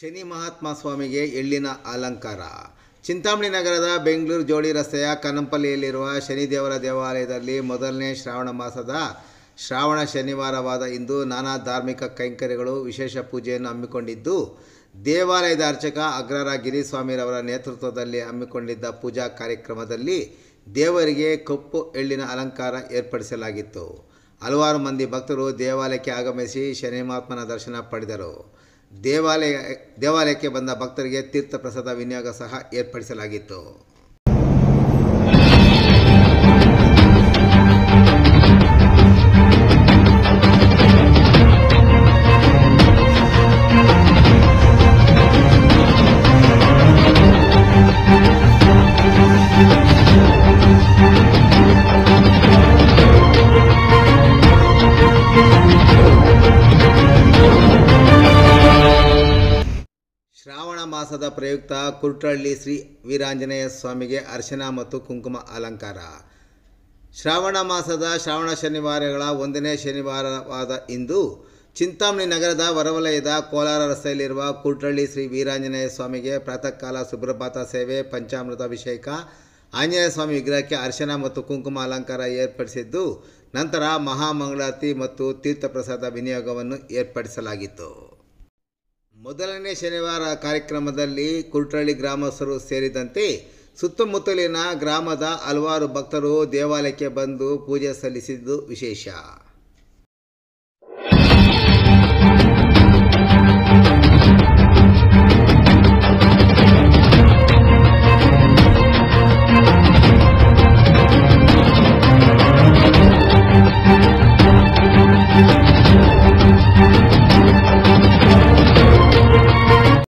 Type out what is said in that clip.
ಶನಿ ಮಹಾತ್ಮ ಸ್ವಾಮಿಗೆ ಎಳ್ಳಿನ ಅಲಂಕಾರ ಚಿಂತಾಮಣಿ ನಗರದ ಬೆಂಗಳೂರು ಜೋಡಿ ರಸ್ತೆಯ ಕನಂಪಲ್ಲಿಯಲ್ಲಿರುವ ಶನಿದೇವರ ದೇವಾಲಯದಲ್ಲಿ ಮೊದಲನೇ ಶ್ರಾವಣ ಮಾಸದ ಶ್ರಾವಣ ಶನಿವಾರವಾದ ಇಂದು ನಾನಾ ಧಾರ್ಮಿಕ ಕೈಂಕರ್ಯಗಳು ವಿಶೇಷ ಪೂಜೆಯನ್ನು ಹಮ್ಮಿಕೊಂಡಿದ್ದು ದೇವಾಲಯದ ಅರ್ಚಕ ಅಗ್ರರ ಗಿರಿಸ್ವಾಮಿರವರ ನೇತೃತ್ವದಲ್ಲಿ ಹಮ್ಮಿಕೊಂಡಿದ್ದ ಪೂಜಾ ಕಾರ್ಯಕ್ರಮದಲ್ಲಿ ದೇವರಿಗೆ ಕಪ್ಪು ಎಳ್ಳಿನ ಅಲಂಕಾರ ಏರ್ಪಡಿಸಲಾಗಿತ್ತು ಹಲವಾರು ಮಂದಿ ಭಕ್ತರು ದೇವಾಲಯಕ್ಕೆ ಆಗಮಿಸಿ ಶನಿ ಮಹಾತ್ಮನ ದರ್ಶನ ಪಡೆದರು ದೇವಾಲಯ ದೇವಾಲಯಕ್ಕೆ ಬಂದ ಭಕ್ತರಿಗೆ ತೀರ್ಥ ಪ್ರಸಾದ ವಿನಿಯೋಗ ಸಹ ಏರ್ಪಡಿಸಲಾಗಿತ್ತು ಶ್ರಾವಣ ಮಾಸದ ಪ್ರಯುಕ್ತ ಕುರ್ಟಳ್ಳಿ ಶ್ರೀ ವೀರಾಂಜನೇಯ ಸ್ವಾಮಿಗೆ ಅರ್ಶನ ಮತ್ತು ಕುಂಕುಮ ಅಲಂಕಾರ ಶ್ರಾವಣ ಮಾಸದ ಶ್ರಾವಣ ಶನಿವಾರಗಳ ಒಂದನೇ ಶನಿವಾರವಾದ ಇಂದು ಚಿಂತಾಮಣಿ ನಗರದ ಹೊರವಲಯದ ಕೋಲಾರ ರಸ್ತೆಯಲ್ಲಿರುವ ಕುರ್ಟಳ್ಳಿ ಶ್ರೀ ವೀರಾಂಜನೇಯ ಸ್ವಾಮಿಗೆ ಪ್ರಾತಃ ಕಾಲ ಸುಪ್ರಭಾತ ಸೇವೆ ಪಂಚಾಮೃತ ಅಭಿಷೇಕ ಆಂಜನೇಯ ಸ್ವಾಮಿ ವಿಗ್ರಹಕ್ಕೆ ಅರ್ಶನ ಮತ್ತು ಕುಂಕುಮ ಅಲಂಕಾರ ಏರ್ಪಡಿಸಿದ್ದು ನಂತರ ಮಹಾಮಂಗಳಾರತಿ ಮತ್ತು ತೀರ್ಥ ಪ್ರಸಾದ ವಿನಿಯೋಗವನ್ನು ಏರ್ಪಡಿಸಲಾಗಿತ್ತು ಮೊದಲನೇ ಶನಿವಾರ ಕಾರ್ಯಕ್ರಮದಲ್ಲಿ ಕುರ್ಟಳ್ಳಿ ಗ್ರಾಮಸ್ಥರು ಸೇರಿದಂತೆ ಸುತ್ತಮುತ್ತಲಿನ ಗ್ರಾಮದ ಹಲವಾರು ಭಕ್ತರು ದೇವಾಲಯಕ್ಕೆ ಬಂದು ಪೂಜೆ ಸಲ್ಲಿಸಿದ್ದು ವಿಶೇಷ